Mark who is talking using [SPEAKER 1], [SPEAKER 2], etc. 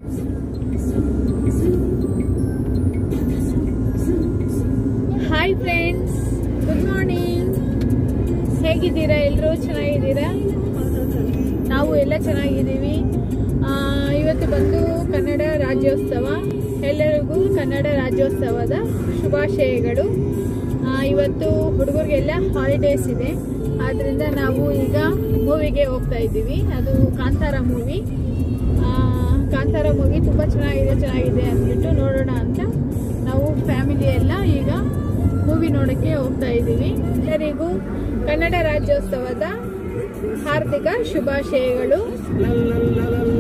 [SPEAKER 1] hi friends good morning ಹೇಗಿದ್ದೀರಾ ಎಲ್ಲರೂ ಚೆನ್ನಾಗಿದ್ದೀರಾ ನಾವು ಎಲ್ಲ ಚೆನ್ನಾಗಿದ್ದೀವಿ ಆ, ಇವತ್ತು ಬಂದು ಕನ್ನಡ ರಾಜ್ಯೋತ್ಸವ ಎಲ್ಲರಿಗೂ ಕನ್ನಡ ರಾಜ್ಯೋತ್ಸವದ ಶುಭಾಶಯಗಳು ಆ, ಇವತ್ತು ಹುಡುಗರಿಗೆಲ್ಲ ಹಾಲಿಡೇಸ್ ಇದೆ ಆದ್ರಿಂದ ನಾವು ಈಗ ಮೂವಿಗೆ ಹೋಗ್ತಾ ಇದ್ದೀವಿ ಅದು ಕಾಂತಾರ ಮೂವಿ ಕಾಂತಾರ ಮೂವಿ ತುಂಬ ಚೆನ್ನಾಗಿದೆ ಚೆನ್ನಾಗಿದೆ ಅಂದ್ಬಿಟ್ಟು ನೋಡೋಣ ಅಂತ ನಾವು ಫ್ಯಾಮಿಲಿ ಎಲ್ಲ ಈಗ ಮೂವಿ ನೋಡಕ್ಕೆ ಹೋಗ್ತಾ ಇದ್ದೀವಿ ಎಲ್ಲರಿಗೂ ಕನ್ನಡ ರಾಜ್ಯೋತ್ಸವದ ಹಾರ್ದಿಕ ಶುಭಾಶಯಗಳು